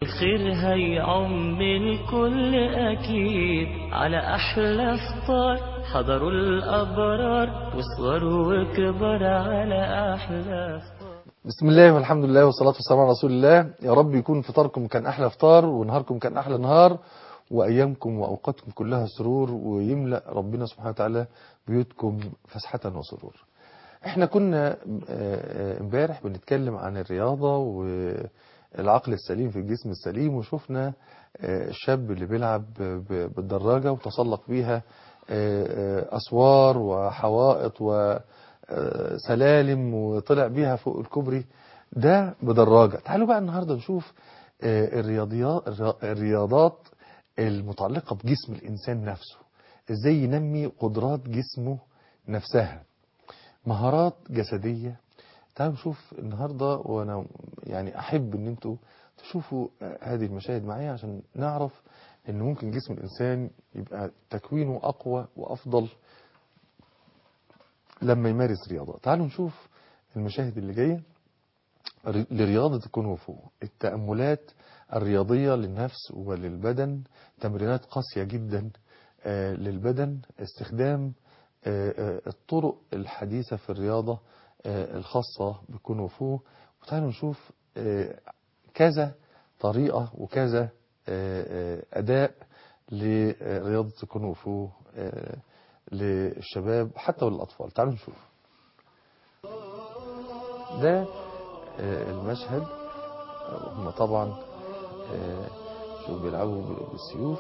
الخير هيعم الكل أكيد على أحلى فطار حضروا الأبرار وصغروا وكبر على أحلى فطار بسم الله والحمد لله والصلاة والسلام على رسول الله يا رب يكون فطاركم كان أحلى فطار ونهاركم كان أحلى نهار وأيامكم وأوقاتكم كلها سرور ويملأ ربنا سبحانه وتعالى بيوتكم فسحة وسرور احنا كنا امبارح بنتكلم عن الرياضة والعقل السليم في الجسم السليم وشفنا الشاب اللي بيلعب بالدراجة وتسلق بيها أسوار وحوائط وسلالم وطلع بيها فوق الكوبري ده بدراجة تعالوا بقى النهاردة نشوف الرياضيات الرياضات المتعلقة بجسم الإنسان نفسه ازاي ينمي قدرات جسمه نفسها مهارات جسدية تعالوا نشوف النهاردة وانا يعني احب ان انتوا تشوفوا هذه المشاهد معايا عشان نعرف ان ممكن جسم الانسان يبقى تكوينه اقوى وافضل لما يمارس رياضة تعالوا نشوف المشاهد اللي جاية لرياضة الكونغ فو التأملات الرياضية للنفس وللبدن تمرينات قاسية جدا للبدن استخدام الطرق الحديثة في الرياضة الخاصة بالكونغ فو وتعالوا نشوف كذا طريقة وكذا أداء لرياضة الكونغ فو للشباب حتى وللأطفال تعالوا نشوف ده المشهد هم طبعا شوف بيلعبوا بالسيوف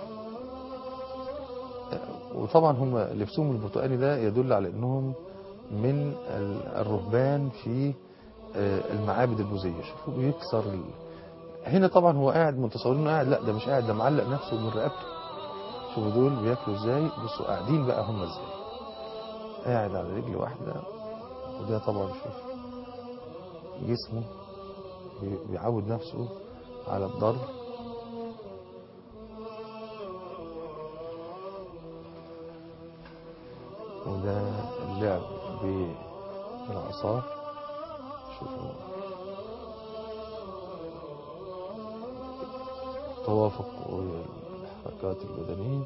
وطبعا هم لبسهم البرتقالي ده يدل على انهم من الرهبان في المعابد البوذيه شوفوا بيكسر ال... هنا طبعا هو قاعد متصورين قاعد لا ده مش قاعد ده معلق نفسه من رقبته شوفوا دول بياكلوا ازاي بصوا قاعدين بقى هم ازاي قاعد على رجل واحده وده طبعا شوف جسمه بيعود نفسه على الضرب وده اللعب بالعصا شوفوا توافق الحركات البدنية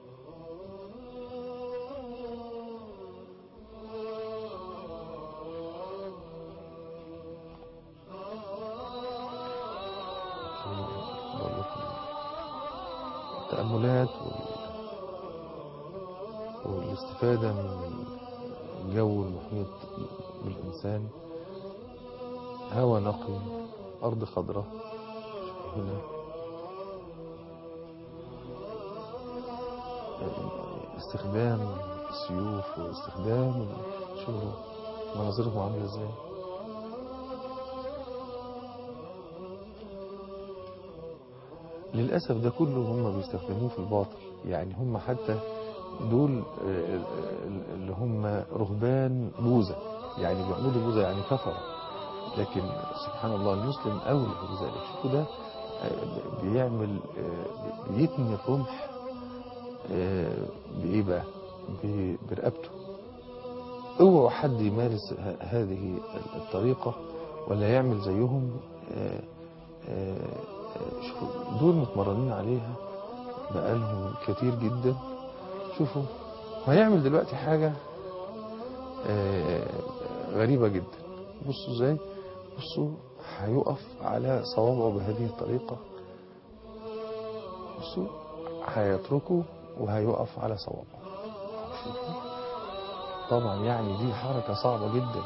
التأملات والاستفادة من الجو المحيط بالإنسان هواء نقي أرض خضراء هنا استخدام السيوف واستخدام شوفوا مناظرهم عاملة ازاي للأسف ده كله هم بيستخدموه في الباطل يعني هم حتى دول اللي هم رهبان بوذا يعني بيعبدوا بوذا يعني كفر لكن سبحان الله المسلم أولى بذلك شوفوا ده بيعمل بيتني الرمح بإيه بقى برقبته اوعوا حد يمارس هذه الطريقة ولا يعمل زيهم شوفوا دول متمرنين عليها بقالهم كتير جدا شوفوا هيعمل دلوقتي حاجة غريبة جدا بصوا ازاي بصوا هيقف على صوابعه بهذه الطريقة بصوا هيتركه وهيقف على صوابعه شوفوا طبعا يعني دي حركة صعبة جدا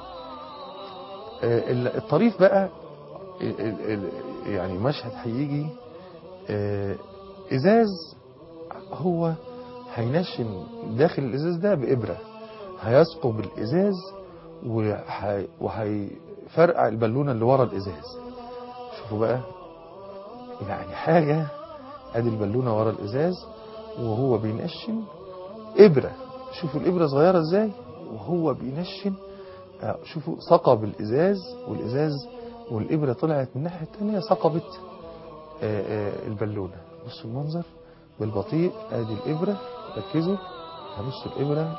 الطريف بقى يعني مشهد هيجي ازاز هو هينشن داخل الازاز ده بإبرة هيثقب الازاز وهيفرقع البالونة اللي ورا الازاز شوفوا بقى يعني حاجة ادي البالونة ورا الازاز وهو بينشن ابرة شوفوا الابرة صغيرة ازاي وهو بينشن شوفوا ثقب الازاز والازاز والابرة طلعت من الناحية التانية ثقبت البالونة بصوا المنظر بالبطيء ادي الابرة ركزوا هبصوا الابرة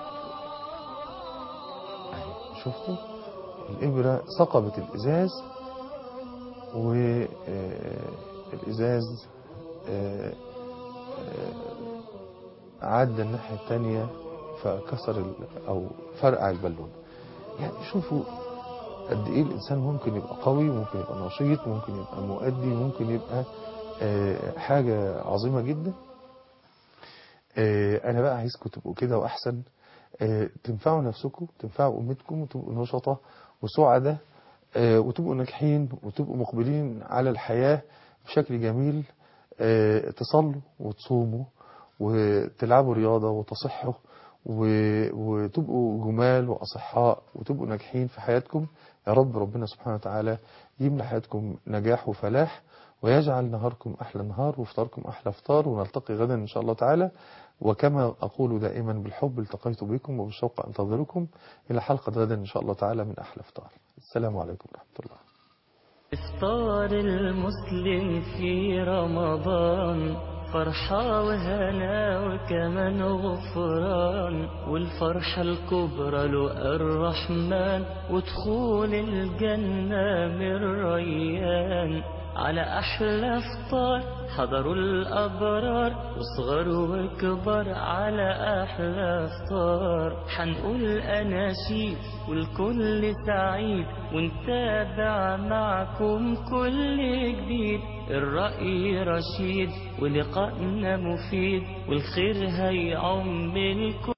شفتوا الابرة ثقبت الازاز الإزاز آه، آه، عدى الناحية التانية فكسر ال- أو فرقع البالون يعني شوفوا قد إيه الإنسان ممكن يبقى قوي ممكن يبقى نشيط ممكن يبقى مؤدي ممكن يبقى آه، حاجة عظيمة جدا آه، أنا بقى عايزكم تبقوا كده وأحسن آه، تنفعوا نفسكم تنفعوا أمتكم وتبقوا نشطة وسعدة آه، وتبقوا ناجحين وتبقوا مقبلين على الحياة بشكل جميل آه، تصلوا وتصوموا وتلعبوا رياضة وتصحوا و- وتبقوا جمال وأصحاء وتبقوا ناجحين في حياتكم يا رب ربنا سبحانه وتعالى يملى حياتكم نجاح وفلاح ويجعل نهاركم أحلى نهار وفطاركم أحلى فطار ونلتقي غدا إن شاء الله تعالى وكما أقول دائما بالحب التقيت بكم وبالشوق أنتظركم إلى حلقة غدا إن شاء الله تعالى من أحلى فطار السلام عليكم ورحمة الله إفطار المسلم في رمضان فرحة وهنا وكمان غفران والفرحة الكبرى له الرحمن ودخول الجنة من ريان على أحلى فطار حضروا الأبرار وصغر وكبر على أحلى فطار حنقول أناشيد والكل سعيد ونتابع معكم كل جديد الرأي رشيد ولقائنا مفيد والخير هيعم الكل